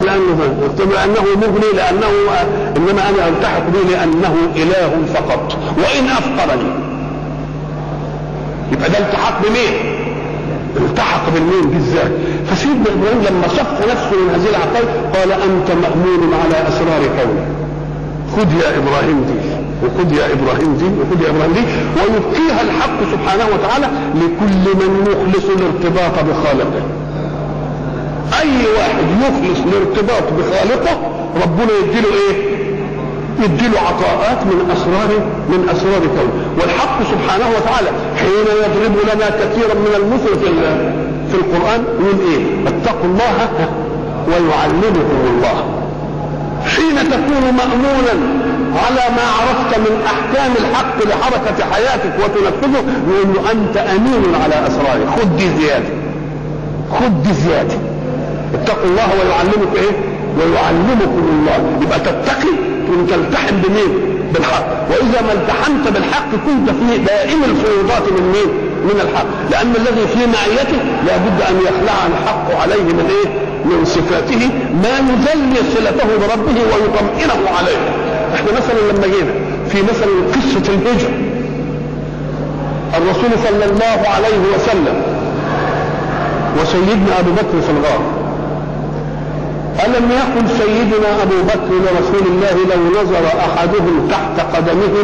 لانه طب لانه مغني لانه انما انا التحق به لانه اله فقط وان افقرني يبقى ده التحاق بمين؟ التحق بالمين بالذات فسيدنا ابراهيم لما صف نفسه من هذه العقائد قال انت مامون على اسرار كوني خذ يا ابراهيم دي وخذ يا ابراهيم دي وخذ يا ابراهيم دي ويبقيها الحق سبحانه وتعالى لكل من يخلص الارتباط بخالقه اي واحد يخلص الارتباط بخالقه ربنا يديله ايه يديله عطاءات من اسرار من اسرار كونه والحق سبحانه وتعالى حين يضرب لنا كثيرا من المثل في في القران يقول ايه اتقوا الله ويعلمكم الله حين تكون مامونا على ما عرفت من احكام الحق لحركه حياتك وتنفذه يقول له انت امين على اسراره خد دي زياده خد دي زياده اتقوا الله ويعلمك ايه ويعلمكم الله يبقى تتقي ان تلتحم بمين بالحق واذا ما التحمت بالحق كنت في دائم الفيوضات من مين من الحق لان الذي في معيته لابد ان يخلع الحق عليه من ايه من صفاته ما يجلي صلته بربه ويطمئنه عليه احنا مثلا لما جينا في مثلا قصه الهجره الرسول صلى الله عليه وسلم وسيدنا ابو بكر في الغار ألم يقل سيدنا أبو بكر لرسول الله لو نظر أحدهم تحت قدمه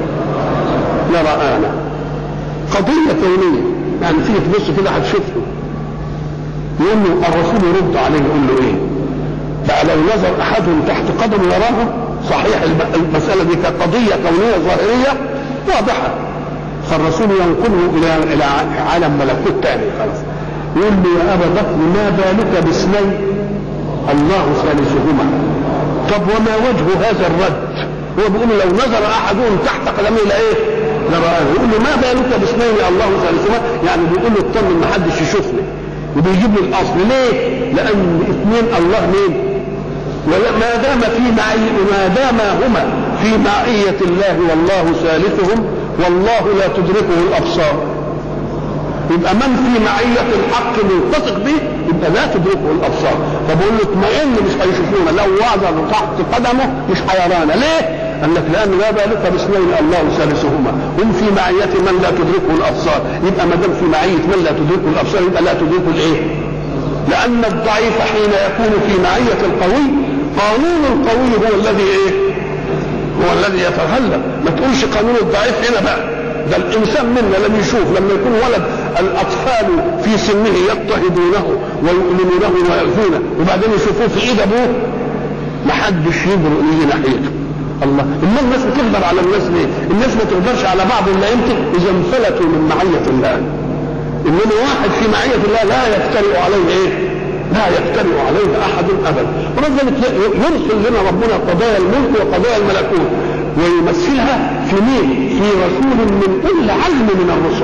لرآنا قضية كونية يعني تيجي تبص كده هتشوفه يقول له الرسول يرد عليه يقول له ايه؟ بقى لو نظر احدهم تحت قدم يراه صحيح المسألة دي كقضية كونية ظاهرية واضحة فالرسول ينقله إلى إلى عالم ملكوت تاني خلاص يقول له يا أبا بكر ما بالك باثنين الله ثالثهما طب وما وجه هذا الرد هو بيقول لو نظر احدهم تحت قدمه لايه لرآه يقول له ما بالك باثنين الله ثالثهما يعني بيقول له اطمن ما حدش يشوفني وبيجيب لي الاصل ليه لان اثنين الله مين ما دام في معي ما دام هما في معية الله والله ثالثهم والله لا تدركه الابصار يبقى من في معية الحق ملتصق به يبقى لا تدركه الابصار فبقول له اطمئن مش هيشوفونا لو وضعوا تحت قدمه مش هيرانا ليه؟ قال لك لان لا بالك باثنين الله ثالثهما هم في معية من لا تدركه الابصار يبقى ما دام في معية من لا تدركه الابصار يبقى لا تدركه الايه؟ لان الضعيف حين يكون في معية القوي قانون القوي هو الذي ايه؟ هو الذي يتغلب ما تقولش قانون الضعيف هنا بقى ده الانسان منا لم يشوف لما يكون ولد الاطفال في سنه يضطهدونه ويؤلمونه ويؤذونه وبعدين يشوفوه في ايد ابوه ما حدش يجرؤ يجي ناحيته الله اما الناس بتقدر على الناس ليه؟ الناس ما تقدرش على بعض الا امتى؟ اذا انفلتوا من معيه الله انما واحد في معيه الله لا يفترئ عليه ايه؟ لا يفترئ عليه احد ابدا ولذلك يرسل لنا ربنا قضايا الملك وقضايا الملكوت ويمثلها في مين؟ في رسول من كل علم من الرسل.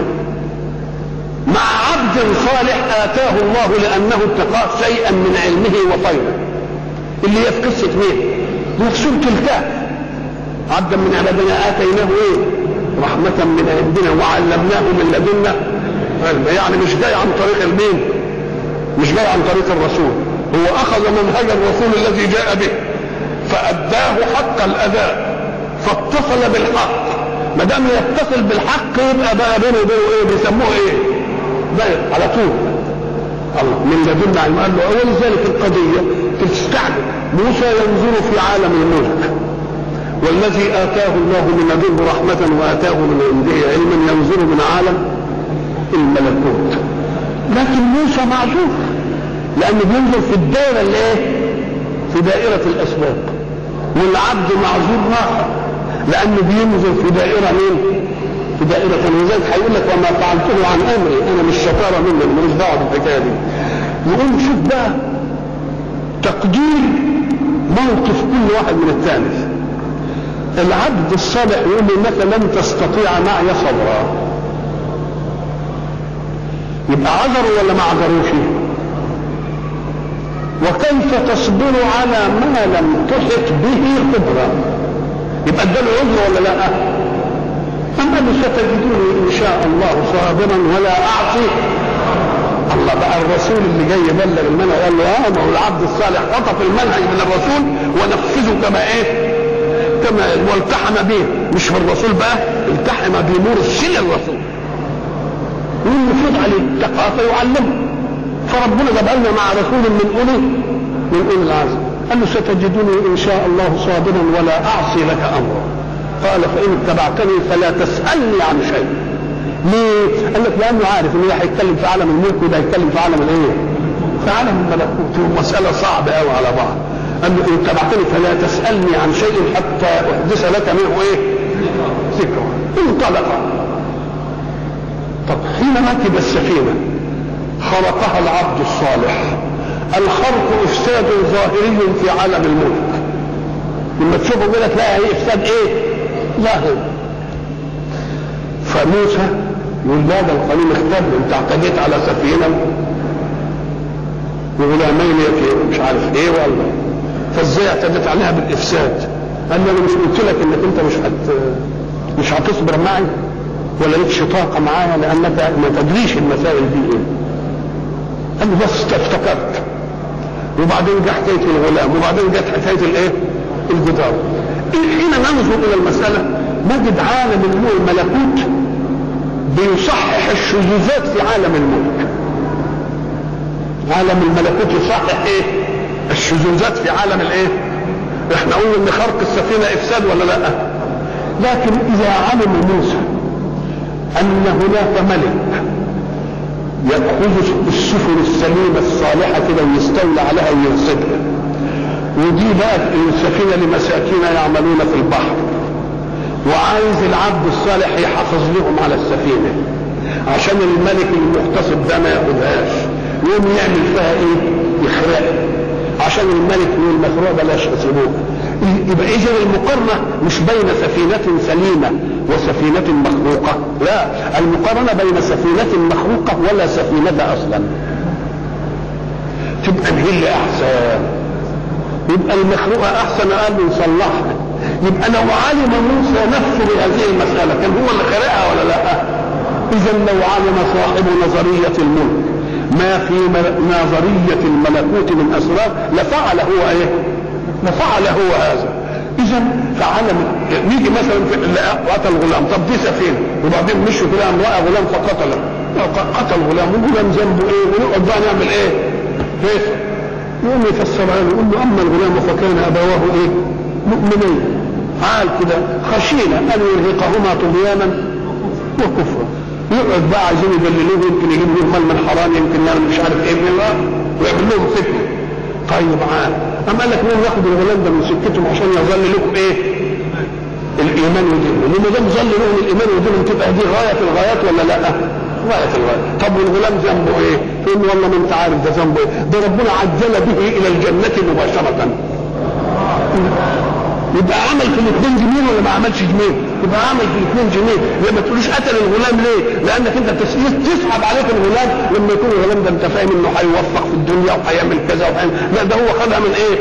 مع عبد صالح اتاه الله لانه اتقاه شيئا من علمه وطيبه. اللي هي في قصه مين؟ في سوره الكهف. عبدا من عبادنا اتيناه ايه؟ رحمة من عندنا وعلمناه من لدنا علما يعني مش جاي عن طريق المين؟ مش جاي عن طريق الرسول هو اخذ منهج الرسول الذي جاء به فاداه حق الاداء فاتصل بالحق ما دام يتصل بالحق يبقى بقى بينه وبينه ايه بيسموه ايه؟ بقى على طول الله من لدنا علم قال له ولذلك القضيه تستعجب موسى ينظر في عالم الملك والذي اتاه الله من لدنه رحمه واتاه من عنده علما ينظر من عالم الملكوت لكن موسى معذور لانه بينظر في الدائره اللي ايه؟ في دائره الاسباب والعبد معذور راحه لانه بينظر في دائره مين؟ في دائره ولذلك هيقول لك وما فعلته عن امري انا مش شطاره مني ماليش دعوه بالحكايه دي يقول شوف بقى تقدير موقف كل واحد من الثاني العبد الصالح يقول لي انك لن تستطيع معي صبرا يبقى عذروا ولا ما عذروش وكيف تصبر على ما لم تحط به خبرا يبقى اداله عذر ولا لا اما ستجدوني ان شاء الله صابرا ولا اعصي الله بقى الرسول اللي جاي يبلغ المنهج قال له اه ما هو العبد الصالح خطف المنهج من الرسول ونفذه كما ايه؟ كما والتحم به مش في الرسول بقى التحم بمرسل الرسول والمفروض عليه التقاطع يعلمه فربنا جاب لنا مع رسول من اولي من اولي العزم قال له ستجدني ان شاء الله صابرا ولا اعصي لك امرا قال فان اتبعتني فلا تسالني عن شيء ليه؟ قال لك لانه عارف انه هيتكلم في عالم الملك وده هيتكلم في عالم الايه؟ في عالم الملكوت ومساله صعبه قوي على بعض قال له ان اتبعتني فلا تسالني عن شيء حتى احدث لك منه ايه؟ ذكرى انطلق طب حين ركب السفينه خرقها العبد الصالح الخرق افساد ظاهري في عالم الملك لما تشوفه كده تلاقي ايه افساد ايه؟ ظاهر فموسى يقول لا ده القانون اختل انت اعتديت على سفينه وغلامين مش عارف ايه ولا فازاي اعتديت عليها بالافساد؟ قال له انا مش قلت لك انك انت مش هت مش هتصبر معي ولا لك شطاقه معايا لانك ما تدريش المسائل دي ايه؟ قال له بس افتكرت وبعدين جه حكايه الغلام وبعدين جت حكايه الايه؟ الجدار حين ننظر الى المساله نجد عالم الملكوت بيصحح الشذوذات في عالم الملك عالم الملكوت يصحح ايه الشذوذات في عالم الايه احنا قلنا ان خرق السفينه افساد ولا لا لكن اذا علم موسى ان هناك ملك يأخذ السفن السليمة الصالحة كده ويستولى عليها ويرصدها ودي بقى السفينة لمساكين يعملون في البحر وعايز العبد الصالح يحافظ لهم على السفينة عشان الملك المغتصب ده ما ياخدهاش يقوم يعمل فيها ايه؟ يخرقها عشان الملك يقول مخروع بلاش تسيبوه يبقى اذا المقارنه مش بين سفينه سليمه وسفينه مخلوقه لا المقارنه بين سفينه مخلوقه ولا سفينه اصلا تبقى هي اللي احسن يبقى المخلوقه احسن قال له نصلحها يبقى لو علم موسى نفسه بهذه المساله كان هو اللي خلقها ولا لا اذا لو علم صاحب نظريه الملك ما في نظرية الملكوت من أسرار لفعل هو إيه؟ لفعل هو هذا إذا فعلم نيجي مثلا في قتل غلام طب دي سفينة وبعدين مشوا كده قام رأى غلام فقتله قتل غلام والغلام ذنبه إيه؟ ونقعد بقى نعمل إيه؟ كيف؟ يقوم يفسرها له يقول له أما الغلام فكان أبواه إيه؟ مؤمنين عال كده خشينا أن يرهقهما طغيانا وكفرا يقعد بقى عايزين يدللوه يمكن يجيب لهم مال من حرام يمكن انا مش عارف ايه من الله ويعمل لهم فتنه طيب عال اما قال لك مين ياخد الغلام ده من سكتهم عشان يظل لكم ايه؟ الايمان ودينهم لما دام ظل لهم الايمان ودينهم تبقى دي غايه الغايات ولا لا؟ غايه الغايات طب والغلام ذنبه ايه؟ يقول والله ما انت عارف ده ذنبه ايه؟ ده ربنا عجل به الى الجنه مباشره يبقى عمل في الاثنين جميل ولا ما عملش جميل؟ يبقى عمل في الاثنين جميل لما تقولوش قتل الغلام ليه؟ لانك انت تسحب عليك الغلام لما يكون الغلام ده انت فاهم انه هيوفق في الدنيا وهيعمل كذا وهيعمل لا ده هو خدها من ايه؟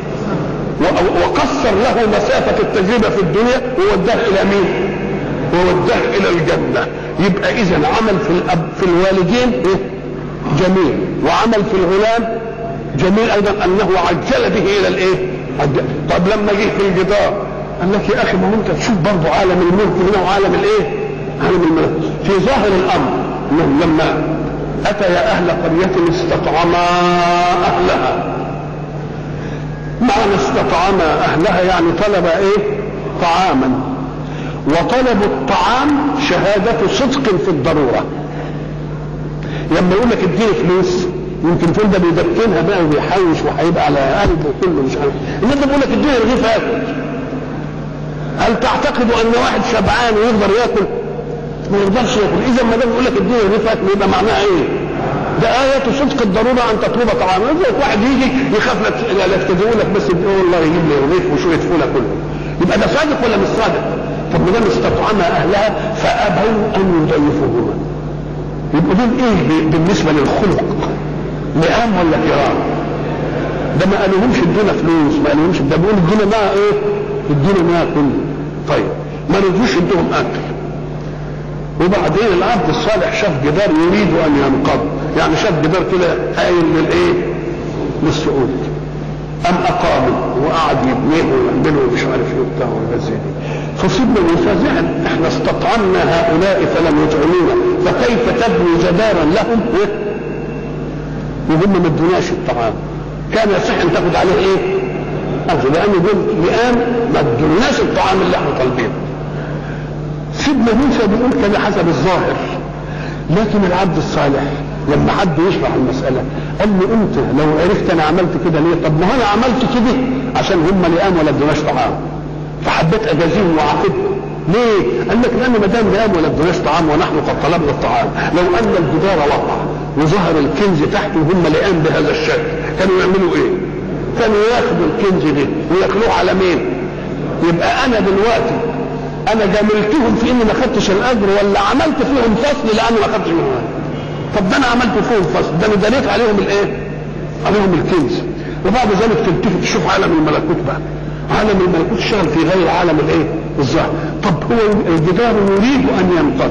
وقصر له مسافة التجربة في الدنيا ووداه إلى مين؟ ووداه إلى الجنة يبقى إذا عمل في الأب في الوالدين إيه؟ جميل وعمل في الغلام جميل أيضا أنه عجل به إلى الإيه؟ طب لما جه في الجدار قال لك يا اخي ما انت تشوف برضه عالم الملك هنا وعالم الايه؟ عالم الملك في ظاهر الامر انهم لما اتيا اهل قريه استطعما اهلها معنى استطعما اهلها يعني طلب ايه؟ طعاما وطلب الطعام شهادة صدق في الضرورة لما يقول لك اديني فلوس يمكن تقول ده بيدكنها بقى وبيحوش وهيبقى على قلبه كله مش عارف انما بيقول لك اديني رغيف اكل هل تعتقد ان واحد شبعان ويقدر ياكل؟ ما يقدرش ياكل اذا ما دام يقول لك اديني رغيف اكل يبقى معناها ايه؟ ده آية صدق الضرورة أن تطلب طعاما، زي واحد يجي يخاف لا تدعو لك بس يقول والله يجيب لي رغيف وشوية فولة كله. يبقى ده صادق ولا مش صادق؟ طب ما دام استطعم أهلها فأبوا أن يضيفوهما. يبقوا دول إيه بالنسبة للخلق؟ لئام ولا كرام؟ ده ما قالوهمش ادونا فلوس، ما قالوهمش ده بيقول ادينا ما إيه؟ ادينا ما كله. طيب ما رضوش ادوهم أكل. وبعدين العبد الصالح شاف جدار يريد ان ينقض يعني شاف جدار كده قايل للايه للسعود ام اقاموا وقعد يبنيه ويعملوا ومش عارف ايه وبتاع وحاجات زي دي فسيدنا موسى زعل احنا استطعمنا هؤلاء فلم يطعمونا فكيف تبني جدارا لهم إيه؟ وهم ما ادوناش الطعام كان يصح ان تاخد عليه ايه؟ اجر لان دول لئام ما ادوناش الطعام اللي احنا طالبينه سيدنا موسى بيقول كده حسب الظاهر لكن العبد الصالح لما حد يشرح المسألة قال له انت لو عرفت انا عملت كده ليه طب ما انا عملت كده عشان هم لئام ولا ادوناش طعام فحبيت اجازيهم واعاقبهم ليه؟ قال لك لان ما دام لئام ولا ادوناش طعام ونحن قد طلبنا الطعام لو ان الجدار وقع وظهر الكنز تحته وهم لئام بهذا الشكل كانوا يعملوا ايه؟ كانوا ياخدوا الكنز ده وياكلوه على مين؟ يبقى انا دلوقتي انا جاملتهم في اني ما خدتش الاجر ولا عملت فيهم فصل لاني ما خدتش منهم اجر طب ده انا عملت فيهم فصل ده انا دليت عليهم الايه عليهم الكنز وبعد ذلك تلتفت تشوف عالم الملكوت بقى عالم الملكوت اشتغل في غير عالم الايه الظاهر طب هو الجدار يريد ان ينقض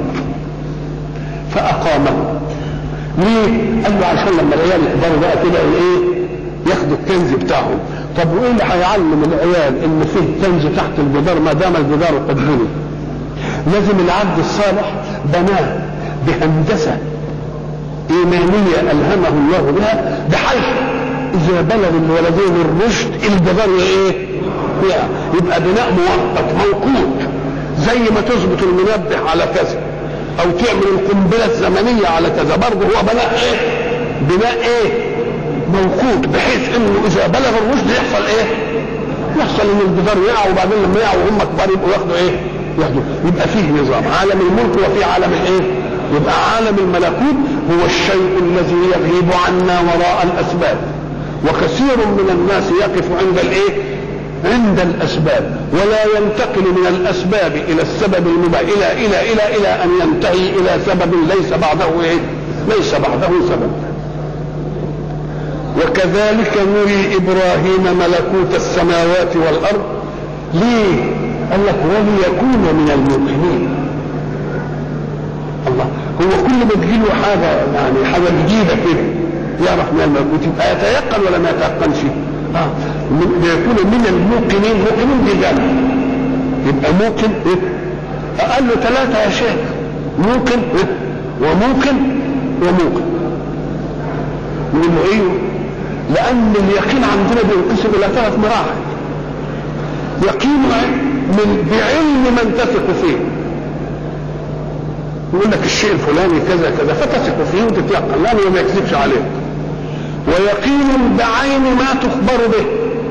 فاقامه ليه قال له عشان لما العيال يكبروا بقى كده ايه ياخدوا الكنز بتاعهم طب وايه اللي هيعلم العيال ان فيه كنز تحت الجدار ما دام الجدار قد بني لازم العبد الصالح بناه بهندسه ايمانيه الهمه الله بها بحيث اذا بلغ الولدين الرشد الجدار ايه يبقى بناء مؤقت موقوت زي ما تظبط المنبه على كذا او تعمل القنبله الزمنيه على كذا برضه هو بناء ايه بناء ايه موقوت بحيث انه اذا بلغ الرشد يحصل ايه يحصل ان الجدار يقع وبعدين لما يقع وهم كبار يبقوا ياخدوا ايه ياخدوا يبقى فيه نظام عالم الملك وفي عالم الايه يبقى عالم الملكوت هو الشيء الذي يغيب عنا وراء الاسباب وكثير من الناس يقف عند الايه عند الاسباب ولا ينتقل من الاسباب الى السبب المباح الى الى الى الى ان ينتهي الى سبب ليس بعده ايه ليس بعده سبب وكذلك نري ابراهيم ملكوت السماوات والارض ليه قال لك وليكون من الموقنين الله هو كل ما تجيله حاجه يعني حاجه جديده كده يعرف من الملكوت يبقى يتيقن ولا ما يتيقنش؟ اه ليكون من الموقنين موقنين دي جنة يبقى موقن إيه؟ اقل ثلاثه يا شيخ موقن إيه؟ وموقن وموقن يقول له ايوه لان اليقين عندنا بينقسم الى ثلاث مراحل يقين من بعلم من تثق فيه يقول لك الشيء الفلاني كذا كذا فتثق فيه وتتيقن لانه ما يكذبش عليك ويقين بعين ما تخبر به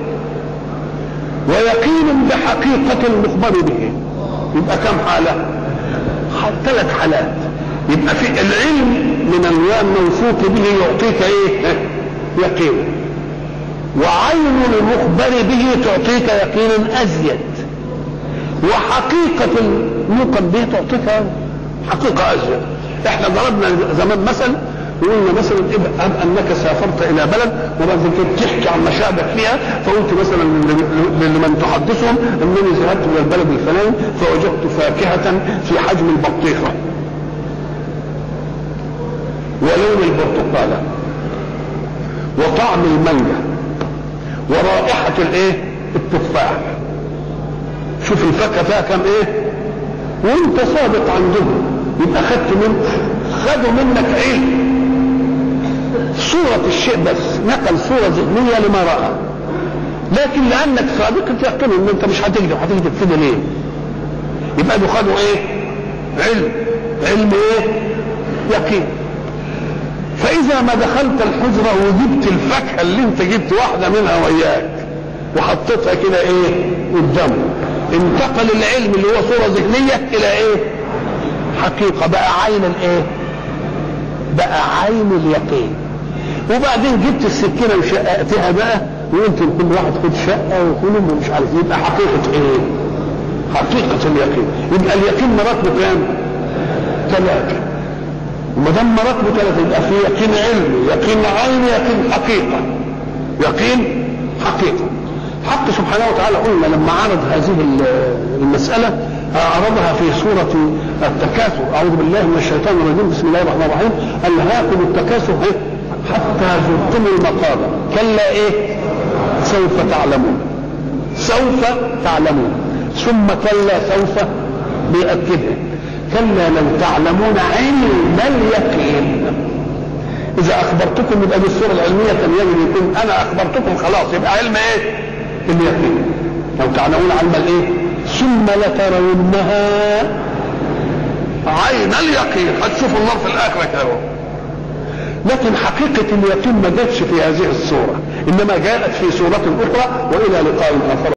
ويقين بحقيقة المخبر به يبقى كم حالة ثلاث حالات يبقى في العلم من الموثوق به يعطيك ايه يقين وعين المخبر به تعطيك يقين ازيد وحقيقة الموقن به تعطيك حقيقة ازيد احنا ضربنا زمان مثل وقلنا مثلا اب انك سافرت الى بلد وبعد كده تحكي عن مشاعرك فيها فقلت مثلا لمن تحدثهم انني ذهبت الى البلد الفلاني فوجدت فاكهه في حجم البطيخه ولون البرتقاله وطعم المانجا ورائحه الايه التفاح شوف الفاكهه فيها كم ايه وانت صادق عندهم يبقى خدت من خدوا منك علم صورة الشيء بس نقل صورة ذهنية لما رأى لكن لأنك صادق تيقن إن أنت مش هتكذب هتكذب في ليه؟ يبقى دول خدوا إيه؟ علم علم إيه؟ يقين فإذا ما دخلت الحجرة وجبت الفاكهة اللي أنت جبت واحدة منها وياك وحطيتها كده إيه؟ قدامه انتقل العلم اللي هو صورة ذهنية إلى إيه؟ حقيقة بقى عين الإيه؟ بقى عين اليقين وبعدين جبت السكينه وشققتها بقى وقلت لكل واحد خد شقه وكلهم مش عارف يبقى حقيقه ايه؟ حقيقه اليقين يبقى اليقين مراتبه كام؟ ثلاثه وما دام مراتبه ثلاثه يبقى في يقين علمي يقين عيني يقين حقيقه يقين حقيقه حق سبحانه وتعالى قلنا لما عرض هذه المساله أعرضها في سورة التكاثر أعوذ بالله من الشيطان الرجيم بسم الله الرحمن الرحيم ألهاكم التكاثر إيه؟ حتى زرتم المقابر كلا إيه سوف تعلمون سوف تعلمون ثم كلا سوف بيأكدها كلا لو تعلمون علم اليقين إذا أخبرتكم يبقى دي الصورة العلمية كان يجب يكون أنا أخبرتكم خلاص يبقى علم إيه؟ اليقين لو تعلمون علم الإيه؟ ثم لترونها عين اليقين هتشوفوا النار في الآخرة كده لكن حقيقة اليقين ما جاتش في هذه الصورة إنما جاءت في سورة أخرى وإلى لقاء آخر